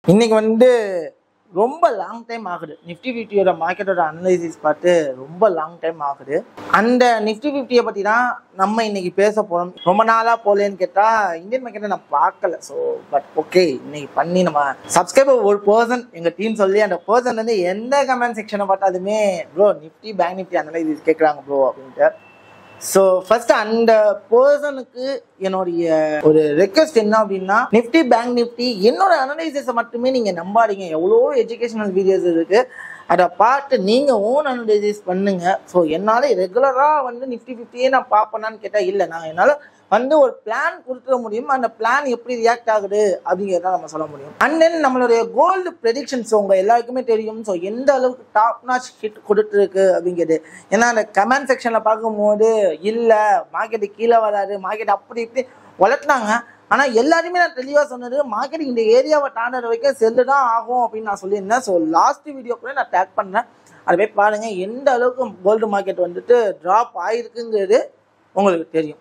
இன்னைக்கு வந்து ரொம்ப லாங் டைம் ஆகுது நிஃப்டி ஃபிஃப்டியோட மார்க்கெட்டோட அனலைசிஸ் பார்த்து ரொம்ப லாங் டைம் ஆகுது அந்த நிஃப்டி ஃபிஃப்டியை பற்றி தான் நம்ம இன்னைக்கு பேச போகிறோம் ரொம்ப நாளாக போகலன்னு கேட்டால் இந்தியன் மார்க்கெட்டை நான் பார்க்கல ஸோ பட் ஓகே இன்னைக்கு பண்ணி நம்ம சப்ஸ்கிரைபர் ஒரு பர்சன் எங்கள் டீம் சொல்லி அந்த பர்சன் வந்து எந்த கமெண்ட் செக்ஷனை பார்த்தாலுமே bro nifty bank nifty analysis கேட்குறாங்க ப்ரோ அப்படின்ட்டு ஸோ ஃபர்ஸ்ட் அந்த பர்சனுக்கு என்னுடைய ஒரு ரெக்வஸ்ட் என்ன அப்படின்னா நிஃப்டி பேங்க் நிஃப்டி என்னோட அனலைசிஸை மட்டுமே நீங்க நம்பாதீங்க எவ்வளோ எஜுகேஷனல் வீடியோஸ் இருக்கு அதை பார்த்து நீங்க ஓன் அனலைசிஸ் பண்ணுங்க ஸோ என்னால் ரெகுலராக வந்து நிஃப்டி ஃபிஃப்டியே நான் பார்ப்பேனான்னு கேட்டால் இல்லை நான் என்னால் வந்து ஒரு பிளான் கொடுத்துட முடியும் அந்த பிளான் எப்படி ரியாக்ட் ஆகுது அப்படிங்கிறத நம்ம சொல்ல முடியும் அண்ட் தென் நம்மளுடைய கோல்டு ப்ரெடிக்ஷன்ஸ் உங்க எல்லாருக்குமே தெரியும் ஸோ எந்த அளவுக்கு டாப் நாச் ஹிட் கொடுத்துருக்கு அப்படிங்கிறது ஏன்னா அந்த கமெண்ட் செக்ஷனில் பார்க்கும்போது இல்லை மார்க்கெட்டு கீழே வராது மார்க்கெட் அப்படி இப்படி வளர்த்துனாங்க ஆனால் எல்லாருமே நான் தெளிவாக சொன்னது மார்க்கெட் இந்த ஏரியாவை தாண்டற வரைக்கும் செல்லு தான் ஆகும் அப்படின்னு நான் சொல்லியிருந்தேன் ஸோ லாஸ்ட் வீடியோ கூட நான் டேக் பண்ணுறேன் அதை போய் பாருங்கள் எந்த அளவுக்கு கோல்டு மார்க்கெட் வந்துட்டு ட்ராப் ஆயிருக்குங்கிறது உங்களுக்கு தெரியும்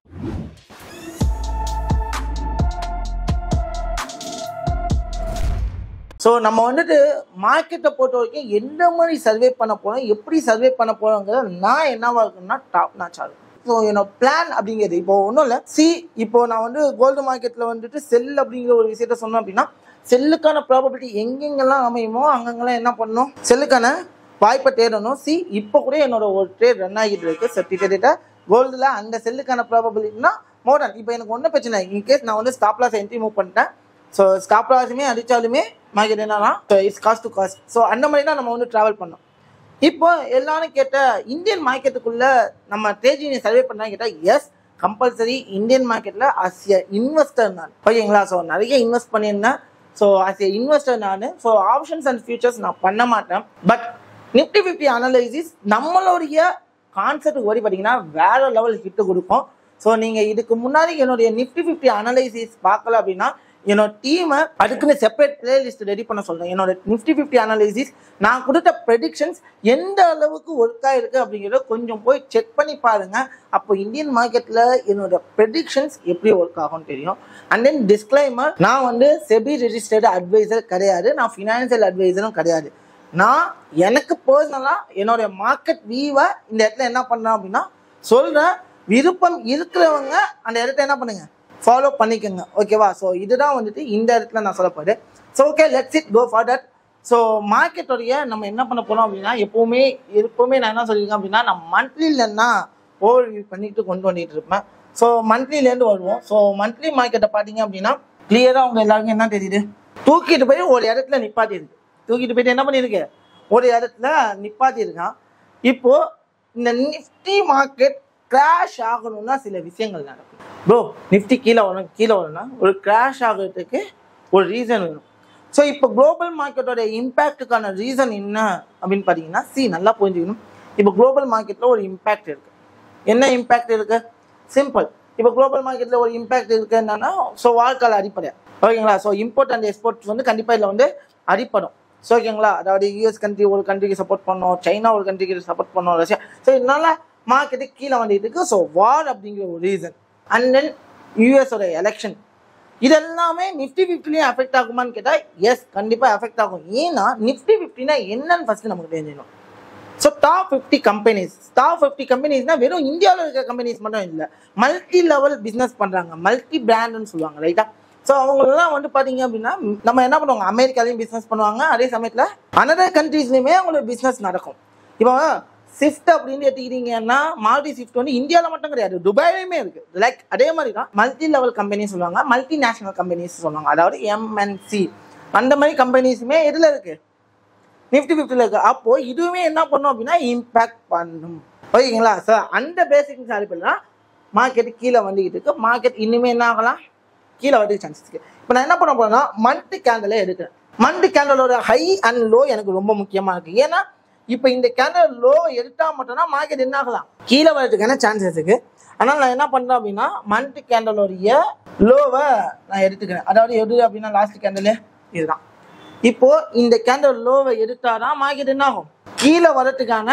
ஸோ நம்ம வந்துட்டு மார்க்கெட்டை பொறுத்த வரைக்கும் எந்த மாதிரி சர்வே பண்ண போகிறோம் எப்படி சர்வே பண்ண போகிறோங்கிறத நான் என்னவா இருக்குன்னா டாப் நாச் ஆகும் ஸோ என்னோட பிளான் அப்படிங்கிறது இப்போ ஒன்றும் இல்லை சி இப்போ நான் வந்து கோல்டு மார்க்கெட்டில் வந்துட்டு செல் அப்படிங்கிற ஒரு விஷயத்த சொன்னோம் அப்படின்னா செல்லுக்கான ப்ராபபிலிட்டி எங்கெங்கெல்லாம் அமையுமோ அங்கங்கெல்லாம் என்ன பண்ணணும் செல்லுக்கான வாய்ப்பை தேடணும் சி இப்போ கூட என்னோட ஒரு ட்ரேட் ரன் ஆகிட்டு இருக்கு சர்டிஃபிகேட்டை கோல்டில் அந்த செல்லுக்கான ப்ராபபிலிட்டினா மோடன் இப்போ எனக்கு ஒன்றும் பிரச்சனை இன்கேஸ் நான் வந்து ஸ்டாப் லாஸ் என்ட்ரி மூவ் பண்ணிட்டேன் ஸோ ஸ்டாப் லாஸுமே அடித்தாலுமே மார்க்கெட் என்னன்னா it's cost to cost so அந்த மாதிரி தான் நம்ம வந்து ட்ராவல் பண்ணோம் இப்போ எல்லாரும் கேட்ட இந்தியன் மார்க்கெட்டுக்குள்ள நம்ம தேஜினை சர்வே பண்ணா கேட்டால் எஸ் கம்பல்சரி இந்தியன் மார்க்கெட்டில் அஸ் எ இன்வெஸ்டர் நான் ஓகேங்களா ஸோ நிறைய இன்வெஸ்ட் பண்ணியிருந்தேன் ஸோ அஸ் எ இன்வெஸ்டர் நான் ஸோ ஆப்ஷன்ஸ் அண்ட் ஃபியூச்சர்ஸ் நான் பண்ண மாட்டேன் பட் நிஃப்டி ஃபிஃப்டி அனலைசிஸ் நம்மளுடைய கான்செப்ட் ஓடி பார்த்தீங்கன்னா வேற லெவல் ஹிட்டு கொடுக்கும் ஸோ நீங்கள் இதுக்கு முன்னாடி என்னுடைய நிஃப்டி ஃபிஃப்டி அனலைசிஸ் பார்க்கல அப்படின்னா என்னோட டீமை அதுக்குன்னு செப்பரேட் பிளேலிஸ்ட் ரெடி பண்ண சொல்றேன் என்னோட நிஃப்டி ஃபிஃப்டி அனலைசிஸ் நான் கொடுத்த ப்ரெடிக்ஷன்ஸ் எந்த அளவுக்கு ஒர்க் ஆயிருக்கு அப்படிங்கிறத கொஞ்சம் போய் செக் பண்ணி பாருங்க அப்போ இந்தியன் மார்க்கெட்ல என்னோட ப்ரெடிக்ஷன்ஸ் எப்படி ஒர்க் ஆகும்னு தெரியும் அண்ட் தென் டிஸ்க்ளைமர் நான் வந்து செபி ரெஜிஸ்டர்டு அட்வைசர் கிடையாது நான் ஃபினான்சியல் அட்வைசரும் கிடையாது நான் எனக்கு பர்சனலாக என்னுடைய மார்க்கெட் வியூவை இந்த இடத்துல என்ன பண்ணேன் அப்படின்னா சொல்கிறேன் விருப்பம் இருக்கிறவங்க அந்த இடத்த என்ன பண்ணுங்க ஃபாலோ பண்ணிக்கோங்க ஓகேவா ஸோ இதுதான் வந்துட்டு இந்த இடத்துல நான் சொல்ல போகிறேன் so okay let's it go for that so மார்க்கெட்டோடைய நம்ம என்ன பண்ண போகிறோம் அப்படின்னா எப்போவுமே எப்போவுமே நான் என்ன சொல்லியிருக்கேன் அப்படின்னா நான் மந்த்லிலன்னா ஓவர் வியூ பண்ணிட்டு கொண்டு வந்துட்டு இருப்பேன் ஸோ மந்த்லிலேருந்து வருவோம் ஸோ மந்த்லி மார்க்கெட்டை பார்த்தீங்க அப்படின்னா கிளியராக அவங்க எல்லாருக்கும் என்ன தெரியுது தூக்கிட்டு போய் ஒரு இடத்துல நிப்பாட்டிருக்கு தூக்கிட்டு போயிட்டு என்ன பண்ணியிருக்கு ஒரு இடத்துல நிப்பாட்டியிருக்கான் இப்போ இந்த நிஃப்டி மார்க்கெட் கிராஷ் ஆகணும்னா சில விஷயங்கள் நடக்கும் ப்ரோ நிஃப்டி கீழே வரணும் கீழே வரணும்னா ஒரு கிராஷ் ஆகிறதுக்கு ஒரு ரீசன் வேணும் ஸோ இப்போ குளோபல் மார்க்கெட்டோட இம்பேக்ட்டுக்கான ரீசன் என்ன அப்படின்னு பார்த்தீங்கன்னா சி நல்லா புரிஞ்சுக்கணும் இப்போ குளோபல் மார்க்கெட்டில் ஒரு இம்பேக்ட் இருக்கு என்ன இம்பேக்ட் இருக்கு சிம்பிள் இப்போ குளோபல் மார்க்கெட்டில் ஒரு இம்பேக்ட் இருக்கு என்னன்னா ஸோ வாழ்க்கையில் அடிப்படை ஓகேங்களா ஸோ இம்போர்ட் அண்ட் எக்ஸ்போர்ட் வந்து கண்டிப்பாக இதில் வந்து அடிப்படும் ஸோ ஓகேங்களா அதாவது யூஎஸ் கண்ட்ரி ஒரு கண்ட்ரிக்கு சப்போர்ட் பண்ணோம் சைனா ஒரு கண்ட்ரிக்கு சப்போர்ட் பண்ணோம் ரஷ்யா ஸோ இதனால மார்க்கெட்டு கீழே வந்துட்டு இருக்கு ஸோ வார் அப்படிங்கிற ஒரு ரீசன் அண்ட் தென் யூஎஸோட எலெக்ஷன் இதெல்லாமே நிஃப்டி ஃபிஃப்டிலையும் அஃபெக்ட் ஆகுமான்னு கேட்டால் எஸ் கண்டிப்பாக அஃபெக்ட் ஆகும் ஏன்னா நிஃப்டி ஃபிஃப்டினா என்னன்னு ஃபர்ஸ்ட் நமக்கு தெரிஞ்சிடணும் so top fifty companies top fifty கம்பெனிஸ்னா வெறும் இந்தியாவில் இருக்க கம்பெனிஸ் மட்டும் இல்லை மல்டி லெவல் பிஸ்னஸ் பண்ணுறாங்க மல்டி பிராண்டுன்னு சொல்லுவாங்க ரைட்டா ஸோ அவங்களெல்லாம் வந்து பார்த்தீங்க அப்படின்னா நம்ம என்ன பண்ணுவாங்க அமெரிக்காலையும் பிஸ்னஸ் பண்ணுவாங்க அதே சமயத்தில் அனதர் கண்ட்ரீஸ்லையுமே அவங்களோட பிஸ்னஸ் நடக்கும் இப்போ ஸ்விஃப்ட் அப்படின்னு எடுத்துக்கிட்டீங்கன்னா மால்டி ஸ்விஃப்ட் வந்து இந்தியாவில் மட்டும் கிடையாது துபாயிலையுமே இருக்கு லைக் அதே மாதிரி தான் மல்டி லெவல் கம்பெனி சொல்லுவாங்க மல்டி நேஷனல் கம்பெனிஸ் சொல்லுவாங்க அதாவது எம்என்சி அந்த மாதிரி கம்பெனிஸுமே எதில் இருக்கு நிஃப்டி ஃபிஃப்டியில் இருக்கு அப்போ இதுவுமே என்ன பண்ணும் அப்படின்னா இம்பேக்ட் பண்ணும் ஓகேங்களா சார் அந்த பேசிக் அடிப்படையில் மார்க்கெட் கீழே வந்துக்கிட்டு இருக்கு மார்க்கெட் இன்னுமே என்ன ஆகலாம் கீழே வரதுக்கு சான்ஸ் இருக்கு இப்போ நான் என்ன பண்ண போறேன்னா மந்த் கேண்டலே எடுக்கிறேன் மந்த் கேண்டலோட ஹை அண்ட் லோ எனக்கு ரொம்ப முக்கியமா இருக்கு ஏன்னா இப்போ இந்த கேண்டல் லோ எடுத்தா மட்டும்தான் மார்க்கெட் என்ன ஆகலாம் கீழே வரதுக்கான சான்சஸ் இருக்கு அதனால நான் என்ன பண்றேன் அப்படின்னா மந்த் கேண்டலோடைய லோவை நான் எடுத்துக்கிறேன் அதாவது எது அப்படின்னா லாஸ்ட் கேண்டலு இதுதான் இப்போ இந்த கேண்டல் லோவை எடுத்தாதான் மார்க்கெட் என்ன ஆகும் கீழே வரதுக்கான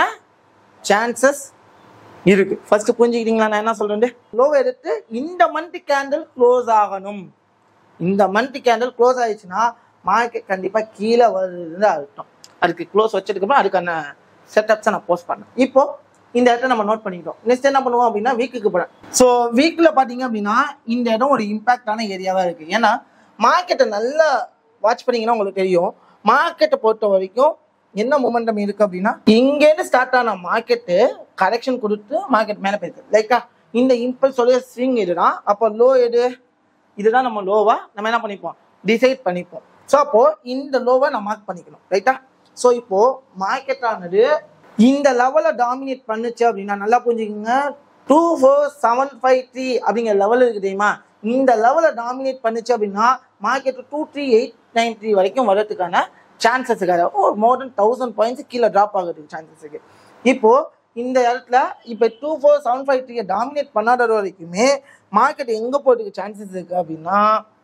சான்சஸ் இருக்கு ஃபர்ஸ்ட் புரிஞ்சுக்கிட்டீங்களா நான் என்ன சொல்றேன் லோவை எடுத்து இந்த மந்த் கேண்டில் க்ளோஸ் ஆகணும் இந்த மந்த் கேண்டில் க்ளோஸ் ஆயிடுச்சுன்னா மார்க்கெட் கண்டிப்பாக கீழே வருதுன்னு அர்த்தம் அதுக்கு க்ளோஸ் வச்சதுக்கப்புறம் அதுக்கான செட்டப்ஸை நான் போஸ்ட் பண்ணேன் இப்போ இந்த இடத்த நம்ம நோட் பண்ணிக்கிட்டோம் நெக்ஸ்ட் என்ன பண்ணுவோம் அப்படின்னா வீக்குக்கு போகிறேன் ஸோ வீக்கில் பார்த்தீங்க அப்படின்னா இந்த இடம் ஒரு இம்பாக்டான ஏரியாவாக இருக்குது ஏன்னா மார்க்கெட்டை நல்லா வாட்ச் பண்ணீங்கன்னா உங்களுக்கு தெரியும் மார்க்கெட்டை பொறுத்த வரைக்கும் என்ன மூமெண்டம் இருக்கு அப்படின்னா இங்கேருந்து ஸ்டார்ட் ஆன மார்க்கெட்டு கரெக்ஷன் கொடுத்து மார்க்கெட் மேலே போயிருக்கு லைக்கா இந்த இம்பல்ஸோட ஸ்விங் இதுதான் அப்போ லோ எது இதுதான் நம்ம லோவா நம்ம என்ன பண்ணிப்போம் டிசைட் பண்ணிப்போம் ஸோ அப்போ இந்த லோவை நான் மார்க் பண்ணிக்கணும் ரைட்டா ஸோ இப்போ மார்க்கெட் ஆனது இந்த லெவலை டாமினேட் பண்ணுச்சு அப்படின்னா நல்லா புரிஞ்சுக்கோங்க two four seven five three அப்படிங்கிற லெவல் இருக்கு தெரியுமா இந்த லெவலை டாமினேட் பண்ணுச்சு அப்படின்னா market two three eight nine three வரைக்கும் வரதுக்கான சான்சஸ் இருக்காது or more than thousand points கீழே ட்ராப் ஆகிறதுக்கு சான்சஸ் இருக்கு இப்போ இந்த இடத்துல இப்போ two four seven five three dominate பண்ணாத வரைக்குமே மார்க்கெட் எங்கே போகிறதுக்கு சான்சஸ் இருக்கு அப்படின்னா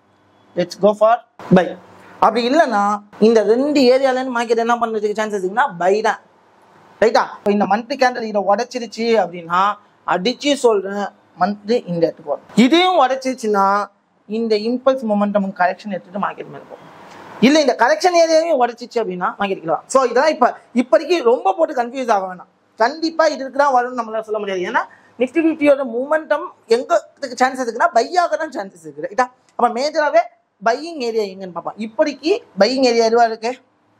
லெட்ஸ் கோ ஃபார் பை அப்படி இல்லைன்னா இந்த ரெண்டு ஏரியாலேருந்து மார்க்கெட் என்ன பண்ணுறதுக்கு சான்சஸ் இருக்குன்னா பை தான் ரைட்டா இப்போ இந்த மந்த்லி கேண்டல் இதை உடைச்சிருச்சு அப்படின்னா அடிச்சு சொல்றேன் மந்த்லி இந்த இடத்துக்கு வரும் இதையும் உடைச்சிருச்சுன்னா இந்த இம்பல்ஸ் மொமெண்டம் கரெக்ஷன் எடுத்துட்டு மார்க்கெட் மேலே போகும் இல்லை இந்த கரெக்ஷன் ஏரியாவையும் உடைச்சிச்சு அப்படின்னா மார்க்கெட் கீழே ஸோ இதெல்லாம் இப்போ இப்போதைக்கு ரொம்ப போட்டு கன்ஃபியூஸ் ஆக வேணாம் கண்டிப்பாக இதுக்கு தான் வரும்னு நம்மளால சொல்ல முடியாது ஏன்னா நிஃப்டி ஃபிஃப்டியோட மூமெண்டம் எங்கே சான்சஸ் இருக்குன்னா பையாக தான் சான்சஸ் இருக்கு ரைட்டா அப்போ மேஜராகவே பையிங் ஏரியா எங்கன்னு பார்ப்போம் இப்போதைக்கு பையிங் ஏரியா எதுவாக இருக்கு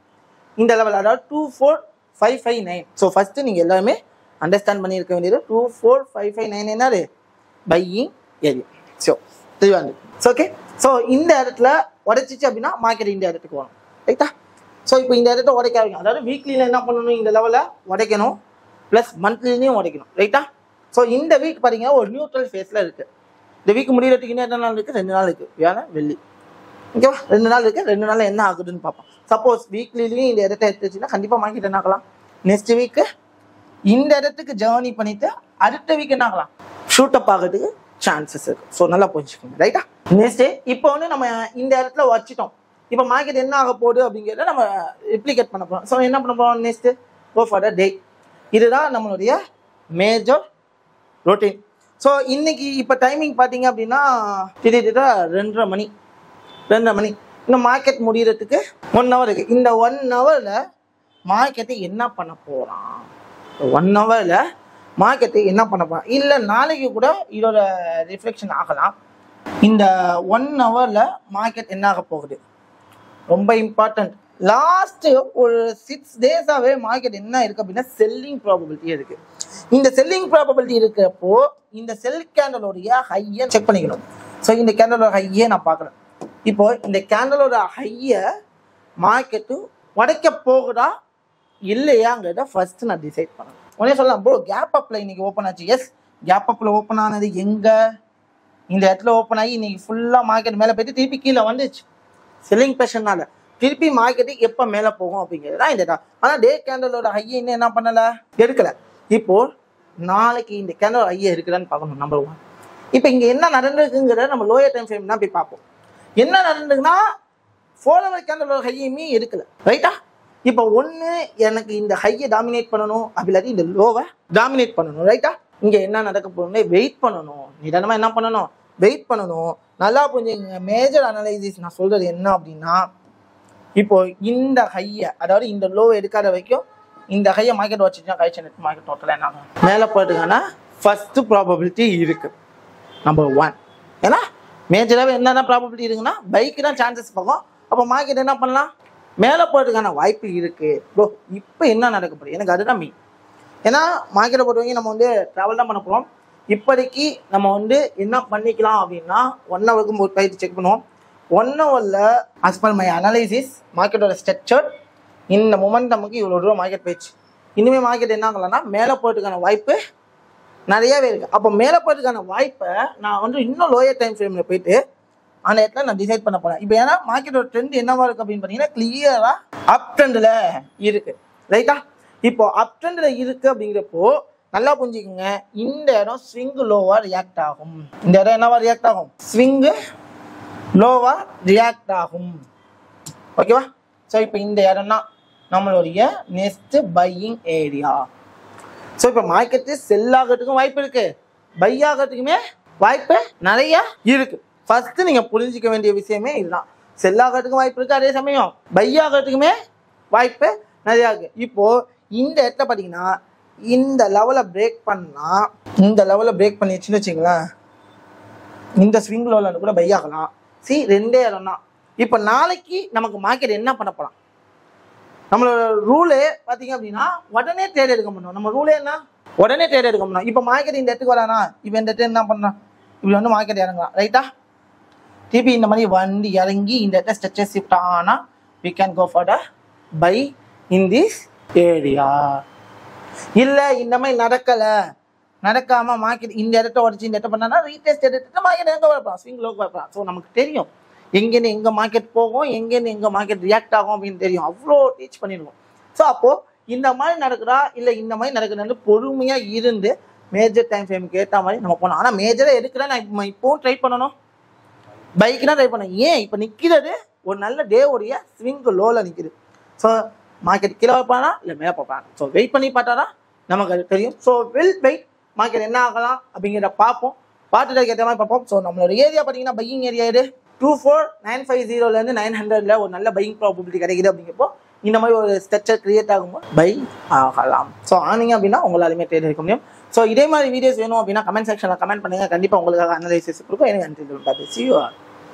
இந்த லெவல் அதாவது two four five five nine so first நீங்கள் எல்லாருமே அண்டர்ஸ்டாண்ட் பண்ணியிருக்க வேண்டியது two four five five nine என்னது பையிங் ஏரியா ஸோ தெளிவாக இருக்கு ஸோ ஓகே ஸோ இந்த இடத்துல உடைச்சிச்சு அப்படின்னா மார்க்கெட் இந்த இடத்துக்கு வரும் ரைட்டா ஸோ இப்போ இந்த இடத்த உடைக்க வைக்கணும் அதாவது வீக்லியில் என்ன பண்ணணும் இந்த லெவலை உடைக்கணும் ப்ளஸ் மந்த்லிலையும் உடைக்கணும் ரைட்டா ஸோ இந்த வீக் பார்த்தீங்கன்னா ஒரு நியூட்ரல் ஃபேஸில் இருக்குது இந்த வீக் முடியறதுக்கு இன்னும் எத்தனை நாள் இருக்குது ரெண்டு நாள் இருக்குது வியாழன் வெள்ளி ஓகேவா ரெண்டு நாள் இருக்கு ரெண்டு நாள்ல என்ன ஆகுதுன்னு பார்ப்போம் சப்போஸ் வீக்லிலையும் இந்த இடத்த எடுத்துச்சுன்னா கண்டிப்பாக மார்க்கெட் என்ன ஆகலாம் நெக்ஸ்ட் வீக்கு இந்த இடத்துக்கு ஜேர்னி பண்ணிட்டு அடுத்த வீக் என்ன ஆகலாம் ஷூட் அப் ஆகிறதுக்கு சான்சஸ் இருக்கு ஸோ நல்லா புரிஞ்சுக்கோங்க ரைட்டா நெக்ஸ்ட் இப்போ வந்து நம்ம இந்த இடத்துல வச்சிட்டோம் இப்போ மார்க்கெட் என்ன ஆக போகுது அப்படிங்கிறத நம்ம ரிப்ளிகேட் பண்ண போகிறோம் ஸோ என்ன பண்ண போகிறோம் நெக்ஸ்ட் கோ ஃபார் த டே இதுதான் நம்மளுடைய மேஜர் ரொட்டீன் ஸோ இன்னைக்கு இப்போ டைமிங் பார்த்தீங்க அப்படின்னா திடீர்னு ரெண்டரை மணி ரெண்டரை மணி இன்னும் மார்க்கெட் முடியறதுக்கு ஒன் ஹவர் இருக்கு இந்த ஒன் ஹவரில் மார்க்கெட்டை என்ன பண்ண போகிறான் ஒன் ஹவரில் மார்க்கெட்டை என்ன பண்ண போகிறான் இல்லை நாளைக்கு கூட இதோட ரிஃப்ளெக்ஷன் ஆகலாம் இந்த ஒன் ஹவரில் மார்க்கெட் என்ன ஆக போகுது ரொம்ப இம்பார்ட்டன்ட் லாஸ்ட் ஒரு சிக்ஸ் டேஸாவே மார்க்கெட் என்ன இருக்கு அப்படின்னா செல்லிங் ப்ராபபிலிட்டி இருக்கு இந்த செல்லிங் ப்ராபபிலிட்டி இருக்கிறப்போ இந்த செல் கேண்டலோடைய ஹையை செக் பண்ணிக்கணும் ஸோ இந்த கேண்டலோட ஹையை நான் பார்க்குறேன் இப்போ இந்த கேண்டலோட ஹையை மார்க்கெட்டு உடைக்க போகுதா இல்லையாங்கிறத ஃபர்ஸ்ட் நான் டிசைட் பண்ணேன் உடனே சொல்லலாம் ப்ரோ கேப் அப்பில் இன்னைக்கு ஓப்பன் ஆச்சு எஸ் கேப் அப்பில் ஓப்பன் ஆனது எங்கே இந்த இடத்துல ஓப்பன் ஆகி இன்னைக்கு ஃபுல்லாக மார்க்கெட் மேலே போயிட்டு திருப்பி கீழே வந்துச்சு செல்லிங் ப்ரெஷர்னால திருப்பி மார்க்கெட்டு எப்போ மேலே போகும் அப்படிங்கிறது தான் இந்த இடம் ஆனால் டே கேண்டலோட ஹையை இன்னும் என்ன பண்ணலை எடுக்கலை இப்போ நாளைக்கு இந்த கேண்டல் ஹையை இருக்குதான்னு பார்க்கணும் நம்பர் ஒன் இப்போ இங்கே என்ன நடந்திருக்குங்கிறத நம்ம லோயர் டைம் ஃப்ரேம் தான் போய் பார்ப்போம் என்ன நடந்ததுன்னா ஃபோலோவர் கேண்டலோட ஹையுமே எடுக்கல ரைட்டா இப்போ ஒன்று எனக்கு இந்த ஹையை டாமினேட் பண்ணணும் அப்படி இல்லாட்டி இந்த லோவை டாமினேட் பண்ணணும் ரைட்டா இங்கே என்ன நடக்க போகணும்னு வெயிட் பண்ணணும் நிதானமாக என்ன பண்ணணும் வெயிட் பண்ணணும் நல்லா புரிஞ்சுங்க மேஜர் அனலைசிஸ் நான் சொல்றது என்ன அப்படின்னா இப்போ இந்த ஹையை அதாவது இந்த லோ எடுக்காத வரைக்கும் இந்த ஹையை மார்க்கெட் வச்சுச்சுன்னா கழிச்சு நெட் மார்க்கெட் டோட்டலாக என்ன ஆகும் மேலே போயிட்டுங்கன்னா ஃபர்ஸ்ட் ப்ராபபிலிட்டி இருக்கு நம்பர் ஒன் ஏன்னா மேஜராகவே என்னென்ன ப்ராபபிலிட்டி இருக்குன்னா பைக்கு தான் சான்சஸ் பார்க்கும் அப்போ மார்க்கெட் என்ன பண்ணலாம் மேலே போகிறதுக்கான வாய்ப்பு இருக்கு ப்ரோ இப்போ என்ன நடக்க போகுது எனக்கு அதுதான் மீன் ஏன்னா மார்க்கெட்டை பொறுத்தவரைக்கும் நம்ம வந்து ட்ராவல் தான் பண்ண போகிறோம் இப்போதைக்கு நம்ம வந்து என்ன பண்ணிக்கலாம் அப்படின்னா ஒன் ஹவருக்கு ஒரு பயிற்சி செக் பண்ணுவோம் ஒன் ஹவரில் அஸ் பர் மை அனலைசிஸ் மார்க்கெட்டோட ஸ்ட்ரக்சர் இந்த மொமெண்டமுக்கு இவ்வளோ ரூபா மார்க்கெட் போயிடுச்சு இனிமேல் மார்க்கெட் என்ன ஆகலாம்னா மேலே போகிறதுக்கான வாய்ப்பு நிறையவே இருக்குது அப்போ மேலே போகிறதுக்கான வாய்ப்பை நான் வந்து இன்னும் லோயர் டைம் ஃப்ரேமில் போயிட்டு அந்த இடத்துல நான் டிசைட் பண்ண போறேன் இப்போ ஏன்னா மார்க்கெட்டோட ட்ரெண்ட் என்னவா இருக்கு அப்படின்னு பார்த்தீங்கன்னா கிளியரா அப் ட்ரெண்டில் இருக்கு ரைட்டா இப்போ அப் ட்ரெண்டில் இருக்கு அப்படிங்கிறப்போ நல்லா புரிஞ்சுக்கோங்க இந்த இடம் ஸ்விங் லோவா ரியாக்ட் ஆகும் இந்த இடம் என்னவா ரியாக்ட் ஆகும் ஸ்விங்கு லோவா ரியாக்ட் ஆகும் ஓகேவா ஸோ இப்போ இந்த இடம் தான் நம்மளுடைய நெக்ஸ்ட் பையிங் ஏரியா ஸோ இப்போ மார்க்கெட்டு செல் ஆகிறதுக்கும் வாய்ப்பு இருக்கு பை ஆகிறதுக்குமே வாய்ப்பு நிறைய இருக்கு ஃபர்ஸ்ட் நீங்க புரிஞ்சிக்க வேண்டிய விஷயமே இதுதான் செல் ஆகிறதுக்கும் வாய்ப்பு இருக்கு அதே சமயம் பை ஆகிறதுக்குமே வாய்ப்பு நிறையா இருக்கு இப்போ இந்த இடத்துல பார்த்தீங்கன்னா இந்த லெவலை பிரேக் பண்ணா இந்த லெவலை பிரேக் பண்ணிடுச்சுன்னு வச்சுங்களேன் இந்த ஸ்விங் லெவலில் கூட பை ஆகலாம் சி ரெண்டே இடம் தான் இப்போ நாளைக்கு நமக்கு மார்க்கெட் என்ன பண்ண போலாம் நம்மளோட ரூலே பார்த்தீங்க அப்படின்னா உடனே ட்ரேட் எடுக்க முடியும் நம்ம ரூலே என்ன உடனே ட்ரேட் எடுக்க முடியும் இப்போ மார்க்கெட் இந்த இடத்துக்கு வரானா இப்போ இந்த இடத்துல என்ன பண்ணலாம் இப்படி வந்து மார்க்கெட் இறங்கலாம் ரைட்டா திருப்பி இந்த மாதிரி வண்டி இறங்கி இந்த இடத்துல ஸ்ட்ரெச்சஸ் ஷிஃப்ட் ஆனா we can go for the buy in this area இல்லை இந்த மாதிரி நடக்கலை நடக்காம மார்க்கெட் இந்த இடத்த உடச்சி இந்த இடத்த பண்ணா ரீடெஸ்ட் எடுத்துட்டு மார்க்கெட் எங்கே வரப்போம் ஸ்விங் லோக்கு வரப்போம் ஸோ நமக்கு தெரியும் எங்கேருந்து எங்கே மார்க்கெட் போகும் எங்கேருந்து எங்கே மார்க்கெட் ரியாக்ட் ஆகும் அப்படின்னு தெரியும் அவ்வளோ டீச் பண்ணிடுவோம் ஸோ அப்போது இந்த மாதிரி நடக்குதா இல்லை இந்த மாதிரி நடக்குதுன்னு பொறுமையாக இருந்து மேஜர் டைம் ஃப்ரேமுக்கு ஏற்ற மாதிரி நம்ம போனோம் ஆனால் மேஜராக எடுக்கிறேன் நான் இப்போ இப்போவும் ட்ரை பண்ணணும் பைக்னா ட்ரை பண்ணேன் ஏன் இப்போ நிற்கிறது ஒரு நல்ல டே உடைய ஸ்விங் லோவில் நிற்குது ஸோ மார்க்கெட் கீழே வைப்பானா இல்லை மேலே பார்ப்பாங்க ஸோ வெயிட் பண்ணி பார்த்தானா நமக்கு அது தெரியும் ஸோ வில் வெயிட் மார்க்கெட் என்ன ஆகலாம் அப்படிங்கிறத பார்ப்போம் பார்த்துட்டு ஏற்ற மாதிரி பார்ப்போம் ஸோ நம்மளோட ஏரியா பார்த்தீங்கன்னா பையிங் ஏரியா இது டூ ஃபோர் நைன் ஃபைவ் ஜீரோலேருந்து நைன் ஹண்ட்ரட்ல ஒரு நல்ல பையிங் ப்ராபபிலிட்டி கிடைக்குது அப்படிங்கிறப்போ இந்த மாதிரி ஒரு ஸ்ட்ரக்சர் கிரியேட் ஆகும்போது பை ஆகலாம் ஸோ ஆனீங்க அப்படின்னா உங்களாலுமே ட்ரேட் எடுக்க முடியும் ஸோ இதே மாதிரி வீடியோஸ் வேணும் அப்படின்னா கமெண்ட் செக்ஷனில் கமெண்ட் பண்ணுங்க கண்டிப்பாக உங்களுக்காக அனலைசிஸ் கொடுக்கும் எனக்கு நன்றி சி யூ